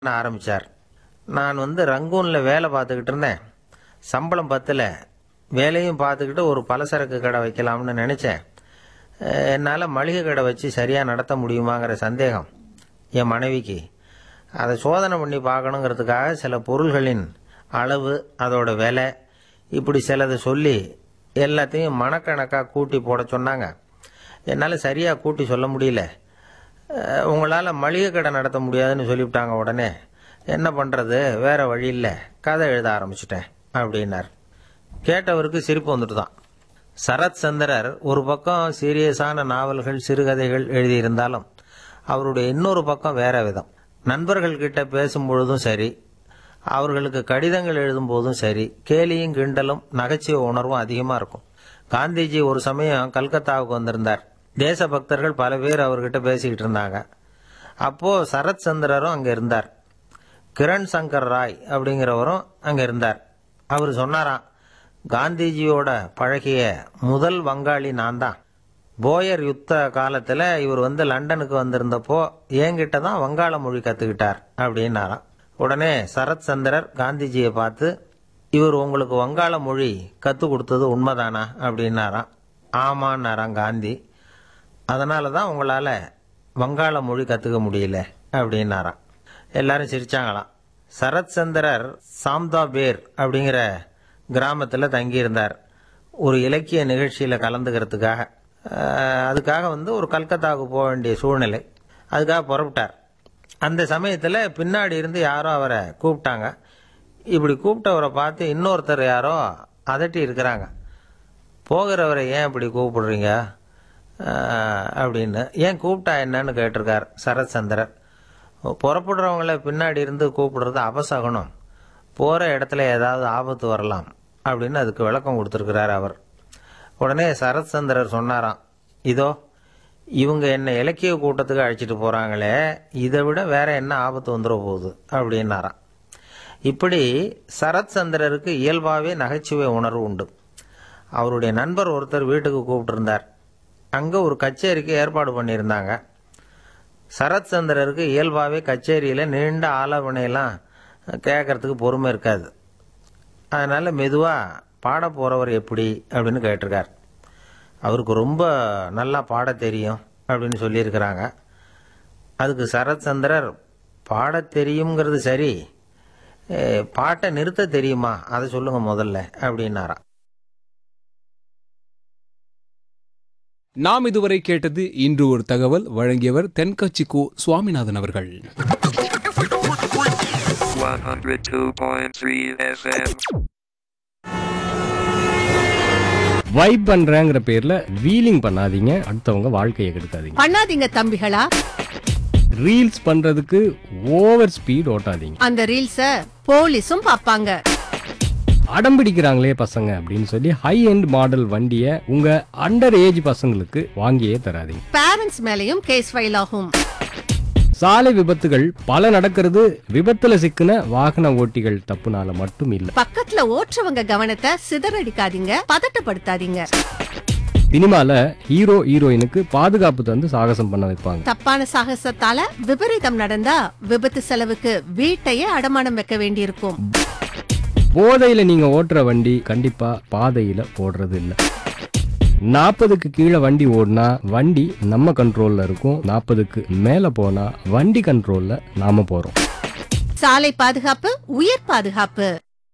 ஆரம்பித்தார் நான் வந்து ரங்கூனில் வேலை பார்த்துக்கிட்டு இருந்தேன் சம்பளம் பத்தல வேலையும் பார்த்துக்கிட்டு ஒரு பலசரக்கு கடை வைக்கலாம்னு நினச்சேன் என்னால் மளிகை கடை வச்சு சரியாக நடத்த முடியுமாங்கிற சந்தேகம் என் மனைவிக்கு அதை சோதனை பண்ணி பார்க்கணுங்கிறதுக்காக சில பொருள்களின் அளவு அதோட விலை இப்படி சிலதை சொல்லி எல்லாத்தையும் மனக்கணக்காக கூட்டி போட சொன்னாங்க என்னால் சரியாக கூட்டி சொல்ல முடியல அஹ், உங்களால் மளிகை கடை நடத்த முடியாதுன்னு சொல்லிவிட்டாங்க உடனே என்ன பண்ணுறது வேற வழி இல்லை கதை எழுத ஆரம்பிச்சிட்டேன் அப்படின்னார் கேட்டவருக்கு சிரிப்பு வந்துட்டு தான் சரத் சந்திரர் ஒரு பக்கம் சீரியஸான நாவல்கள் சிறுகதைகள் எழுதியிருந்தாலும் அவருடைய இன்னொரு பக்கம் வேற விதம் நண்பர்கள் கிட்ட பேசும் பொழுதும் சரி அவர்களுக்கு கடிதங்கள் எழுதும் போதும் சரி கேலியும் கிண்டலும் நகைச்சுவை உணர்வும் அதிகமாக இருக்கும் காந்திஜி ஒரு சமயம் கல்கத்தாவுக்கு வந்திருந்தார் தேசபக்தர்கள் பல பேர் அவர்கிட்ட பேசிக்கிட்டு இருந்தாங்க அப்போ சரத் சந்திரரும் அங்கே இருந்தார் கிரண் சங்கர் ராய் அப்படிங்கிறவரும் அங்கே இருந்தார் அவர் சொன்னாராம் காந்திஜியோட பழகிய முதல் வங்காளி நான் தான் போயர் யுத்த காலத்தில் இவர் வந்து லண்டனுக்கு வந்திருந்தப்போ என்கிட்ட தான் வங்காள மொழி கற்றுக்கிட்டார் அப்படின்னாராம் உடனே சரத் சந்திரர் காந்திஜியை பார்த்து இவர் உங்களுக்கு வங்காள மொழி கற்றுக் கொடுத்தது உண்மைதானா அப்படின்னாராம் ஆமான்னாராம் காந்தி அதனால தான் உங்களால் வங்காள மொழி கற்றுக்க முடியல அப்படின்னாராம் எல்லாரும் சிரிச்சாங்களாம் சரத் சந்திரர் சாம்தா பேர் அப்படிங்கிற கிராமத்தில் தங்கியிருந்தார் ஒரு இலக்கிய நிகழ்ச்சியில் கலந்துக்கிறதுக்காக அஹ், அதுக்காக வந்து ஒரு கல்கத்தாவுக்கு போக வேண்டிய சூழ்நிலை அதுக்காக புறப்பட்டார் அந்த சமயத்தில் பின்னாடி இருந்து யாரோ அவரை கூப்பிட்டாங்க இப்படி கூப்பிட்டவரை பார்த்து இன்னொருத்தர் யாரோ அதட்டி இருக்கிறாங்க போகிறவரை ஏன் இப்படி கூப்பிடுறீங்க அஹ், அப்படின்னு ஏன் கூப்பிட்டா என்னன்னு கேட்டிருக்கார் சரத் சந்திரர் புறப்படுறவங்கள பின்னாடி இருந்து கூப்பிடுறது அபசகனம் போகிற இடத்துல ஏதாவது ஆபத்து வரலாம் அப்படின்னு அதுக்கு விளக்கம் கொடுத்துருக்கிறார் அவர் உடனே சரத் சந்திரர் சொன்னாராம் இதோ இவங்க என்ன இலக்கிய கூட்டத்துக்கு அழைச்சிட்டு போகிறாங்களே இதை விட வேற என்ன ஆபத்து வந்துட போகுது அப்படின்னாராம் இப்படி சரத் சந்திரருக்கு இயல்பாகவே நகைச்சுவை உணர்வு உண்டு அவருடைய நண்பர் ஒருத்தர் வீட்டுக்கு கூப்பிட்டிருந்தார் அங்கே ஒரு கச்சேரிக்கு ஏற்பாடு பண்ணியிருந்தாங்க சரத் சந்திரருக்கு இயல்பாகவே கச்சேரியில் நீண்ட ஆலோசனையெல்லாம் கேட்கறதுக்கு பொறுமை இருக்காது அதனால் மெதுவாக பாட போகிறவர் எப்படி அப்படின்னு கேட்டிருக்கார் அவருக்கு ரொம்ப நல்லா பாட தெரியும் அப்படின்னு சொல்லியிருக்கிறாங்க அதுக்கு சரத் சந்திரர் பாடத் தெரியுங்கிறது சரி அஹ், பாட்டை நிறுத்த தெரியுமா அதை சொல்லுங்க முதல்ல அப்படின்னாராம் நாம் இதுவரை கேட்டது இன்று ஒரு தகவல் வழங்கியவர் தென்கட்சி கோ சுவாமிநாதன் அவர்கள் 102.3 FM. வைப் பண்றேங்கிற பேர்ல வீலிங் பண்ணாதீங்க அடுத்தவங்க வாழ்க்கையை கெடுக்காதீங்க பண்ணாதீங்க தம்பிகளா ரீல்ஸ் பண்றதுக்கு ஓவர் ஸ்பீட் ஓட்டாதீங்க அந்த ரீல்ஸ போலீஸும் பாப்பாங்க அடம் பிடிக்கிறாங்களே பசங்க அப்படின்னு சொல்லி ஹை எண்ட் மாடல் வண்டியை உங்க அண்டர் ஏஜ் பசங்களுக்கு வாங்கியே தராதீங்க பேரண்ட்ஸ் மேலயும் கேஸ் ஃபைல் ஆகும் சாலை விபத்துகள் பல நடக்கிறது விபத்துல சிக்கின வாகன ஓட்டிகள் தப்புனால மட்டும் இல்ல பக்கத்துல ஓட்டுறவங்க கவனத்தை சிதறடிக்காதீங்க பதட்டப்படுத்தாதீங்க சினிமால ஹீரோ ஹீரோயினுக்கு பாதுகாப்பு தந்து சாகசம் பண்ண வைப்பாங்க தப்பான சாகசத்தால விபரீதம் நடந்தா விபத்து செலவுக்கு வீட்டையே அடமானம் வைக்க வேண்டியிருக்கும் போதையில நீங்க ஓட்டுற வண்டி கண்டிப்பா பாதையில போடுறது இல்ல நாற்பதுக்கு கீழே வண்டி ஓடினா வண்டி நம்ம கண்ட்ரோல்ல இருக்கும் நாற்பதுக்கு மேல போனா வண்டி கண்ட்ரோல்ல நாம போறோம் சாலை பாதுகாப்பு உயிர் பாதுகாப்பு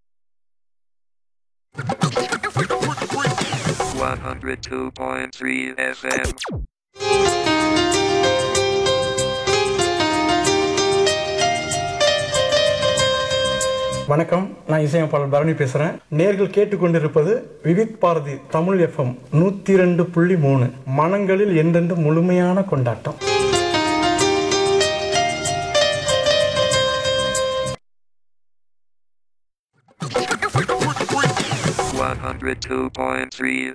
102.3 FM. வணக்கம் நான் இசையமைப்பாளர் பரணி பேசுகிறேன் நேர்கள் கேட்டுக்கொண்டிருப்பது விவித் பாரதி தமிழ் எஃப்எம் நூற்றி ரெண்டு புள்ளி மூணு மனங்களில் என்றென்று முழுமையான கொண்டாட்டம் One hundred two point three